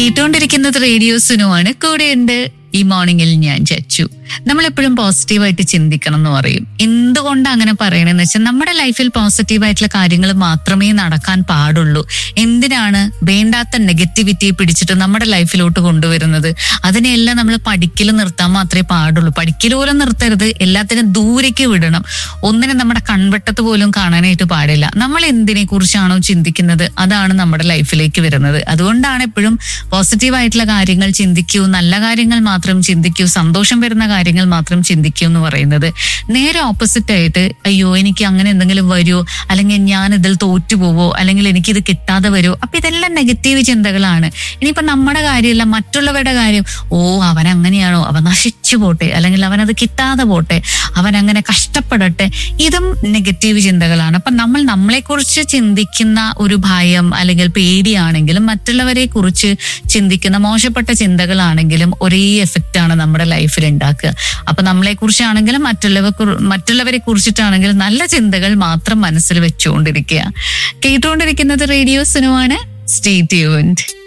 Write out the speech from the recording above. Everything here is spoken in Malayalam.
കേട്ടുകൊണ്ടിരിക്കുന്നത് റേഡിയോ സുനുവാണ് കൂടെയുണ്ട് ഈ മോർണിംഗിൽ ഞാൻ ചച്ചു നമ്മളെപ്പോഴും പോസിറ്റീവായിട്ട് ചിന്തിക്കണം എന്ന് പറയും എന്തുകൊണ്ട് അങ്ങനെ പറയണെന്ന് വെച്ചാൽ നമ്മുടെ ലൈഫിൽ പോസിറ്റീവായിട്ടുള്ള കാര്യങ്ങൾ മാത്രമേ നടക്കാൻ പാടുള്ളൂ എന്തിനാണ് വേണ്ടാത്ത നെഗറ്റിവിറ്റി പിടിച്ചിട്ട് നമ്മുടെ ലൈഫിലോട്ട് കൊണ്ടുവരുന്നത് അതിനെല്ലാം നമ്മൾ പഠിക്കൽ നിർത്താൻ മാത്രമേ പാടുള്ളൂ പഠിക്കൽ പോലും നിർത്തരുത് എല്ലാത്തിനും ദൂരേക്ക് വിടണം ഒന്നിനെ നമ്മുടെ കൺവെട്ടത്ത് പോലും കാണാനായിട്ട് പാടില്ല നമ്മൾ എന്തിനെ കുറിച്ചാണോ ചിന്തിക്കുന്നത് അതാണ് നമ്മുടെ ലൈഫിലേക്ക് വരുന്നത് അതുകൊണ്ടാണ് എപ്പോഴും പോസിറ്റീവായിട്ടുള്ള കാര്യങ്ങൾ ചിന്തിക്കൂ നല്ല കാര്യങ്ങൾ മാത്രം ചിന്തിക്കൂ സന്തോഷം വരുന്ന കാര്യങ്ങൾ മാത്രം ചിന്തിക്കൂ എന്ന് പറയുന്നത് നേരെ ഓപ്പോസിറ്റ് ആയിട്ട് അയ്യോ എനിക്ക് അങ്ങനെ എന്തെങ്കിലും വരുമോ അല്ലെങ്കിൽ ഞാൻ ഇതിൽ തോറ്റുപോവോ അല്ലെങ്കിൽ എനിക്കിത് കിട്ടാതെ വരുമോ അപ്പൊ ഇതെല്ലാം നെഗറ്റീവ് ചിന്തകളാണ് ഇനിയിപ്പോ നമ്മുടെ കാര്യമല്ല മറ്റുള്ളവരുടെ കാര്യം ഓ അവൻ അങ്ങനെയാണോ അവൻ നശിച്ചു പോട്ടെ അല്ലെങ്കിൽ അവൻ അത് കിട്ടാതെ പോട്ടെ അവൻ അങ്ങനെ കഷ്ടപ്പെടട്ടെ ഇതും നെഗറ്റീവ് ചിന്തകളാണ് അപ്പൊ നമ്മൾ നമ്മളെ കുറിച്ച് ചിന്തിക്കുന്ന ഒരു ഭയം അല്ലെങ്കിൽ പേടിയാണെങ്കിലും മറ്റുള്ളവരെ കുറിച്ച് ചിന്തിക്കുന്ന മോശപ്പെട്ട ചിന്തകളാണെങ്കിലും ഒരേ എഫക്റ്റ് ആണ് നമ്മുടെ ലൈഫിൽ ഉണ്ടാക്കുക അപ്പൊ നമ്മളെ കുറിച്ചാണെങ്കിലും മറ്റുള്ളവർ മറ്റുള്ളവരെ കുറിച്ചിട്ടാണെങ്കിലും നല്ല ചിന്തകൾ മാത്രം മനസ്സിൽ വെച്ചുകൊണ്ടിരിക്കുക കേട്ടുകൊണ്ടിരിക്കുന്നത് റേഡിയോ സിനുവാണ് സ്റ്റേ ട്യൂൺഡ്